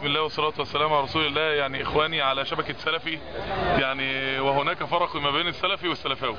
الله والصلاة والسلام على رسول الله يعني اخواني على شبكة سلفي يعني وهناك فرق ما بين السلفي والسلفاوي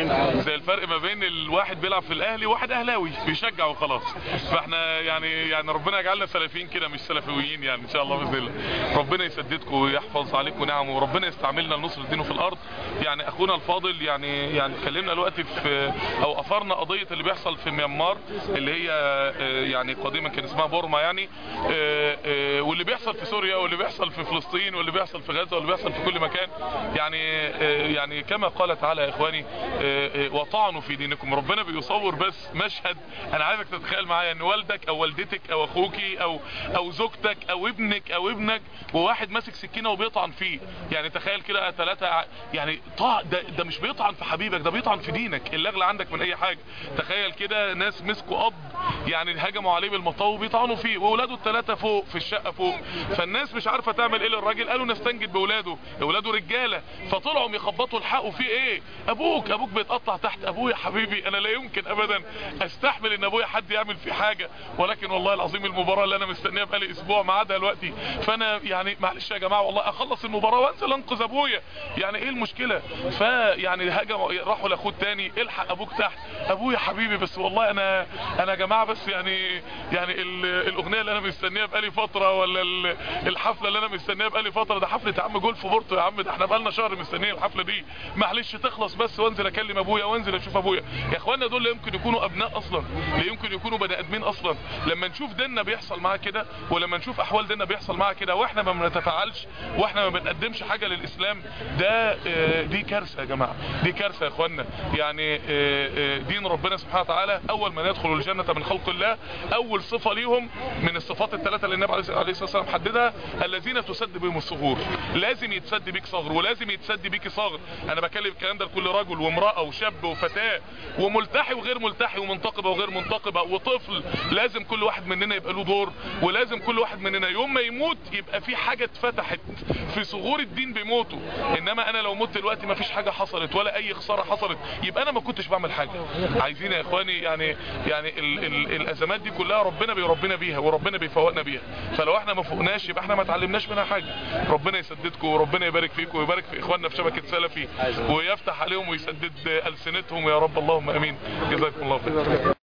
زي الفرق ما بين الواحد بيلعب في الاهلي وواحد اهلاوي بيشجع وخلاص فاحنا يعني يعني ربنا يجعلنا سلفيين كده مش سلفيين يعني ان شاء الله باذن الله ربنا يسددكم ويحفظ عليكم نعمه وربنا يستعملنا لنصر دينه في الارض يعني اخونا الفاضل يعني يعني اتكلمنا دلوقتي في او اثرنا قضيه اللي بيحصل في ميانمار اللي هي آه، يعني قديما كان اسمها بورما يعني آه، آه، واللي بيحصل في سوريا واللي بيحصل في فلسطين واللي بيحصل في غزه واللي بيحصل في كل مكان يعني آه، يعني كما قال تعالى يا اخواني آه، آه، وطعنوا في دينكم ربنا بيصور بس مشهد انا عايزك تتخيل معايا ان والدك او والدتك او اخوكي او او زوجتك او ابنك او ابنك وواحد ماسك سكينه وبيطعن فيه يعني تخيل كده ثلاثه يعني طع ده, ده مش بيطعن في حبيبك ده بيطعن في دينك اللي اغلى عندك من اي حاجه تخيل كده ناس مسكوا اب يعني هجموا عليه بالمطاو وبيطعنوا فيه واولاده الثلاثه فوق في الشقه فوق فالناس مش عارفه تعمل ايه للراجل قالوا نستنجد باولاده اولاده رجاله فطلعوا يخبطوا الحقوا فيه ايه ابوك ابوك بيتقطع تحت ابويا حبيبي انا لا يمكن ابدا استحمل ان ابويا حد يعمل فيه حاجه ولكن والله العظيم المباراه اللي انا مستنيها بقالي اسبوع ميعادها دلوقتي فانا يعني معلش يا جماعه والله اخلص المباراه وانزل انقذ ابويا يعني ايه المشكله فيعني هجموا راحوا لاخوه التاني الحق ابوك تحت ابويا حبيبي بس والله انا انا يا جماعه بس يعني يعني ال- الاغنيه اللي انا مستنيها بقالي فتره ولا ال- الحفله اللي انا مستنيها بقالي فتره ده حفله يا عم جولف بورتو يا عم ده احنا بقالنا شهر مستنيين الحفله دي معلش تخلص بس وانزل اكلم ابويا وانزل اشوف ابويا يا اخوانا دول لا يمكن يكونوا ابناء اصلا لا يمكن يكونوا بني ادمين اصلا لما نشوف ديننا بيحصل معاه كده ولما نشوف احوال ديننا بيحصل معاه كده واحنا ما بنتفاعلش واحنا ما بنقدمش حاجه للاسلام ده آه، دي كارثه يا جماعه دي كارثه يا اخوانا يعني آه، آه، دين ربنا سبحانه وتعالى اول ما يدخلوا الجنه من خلق الله اول صفه ليهم من الصفات الثلاثه اللي النبي عليه الصلاه والسلام حددها الذين تسد بهم الصغور لازم يتسد بيك صغر ولازم يتسد بيكي صغر انا بكلم الكلام ده لكل رجل وامراه وشاب وفتاه وملتحي وغير ملتحي ومنتقبه وغير منتقبه وطفل لازم كل واحد مننا يبقى له دور ولازم كل واحد مننا يوم ما يموت يبقى في حاجه اتفتحت في صغور الدين بموته انما انا لو مت دلوقتي ما فيش حاجه حصلت ولا اي خساره حصلت يبقى انا ما كنتش بعمل حاجه عايزين يا اخواني يعني يعني ال ال الازمات دي كلها ربنا بيربنا بيها وربنا بيفوقنا بيها فلو احنا ما فوقناش يبقى احنا ما اتعلمناش منها حاجه ربنا يسددكم وربنا يبارك فيكم ويبارك في اخواننا في شبكه سلفي ويفتح عليهم ويسدد السنتهم يا رب اللهم امين جزاكم الله خير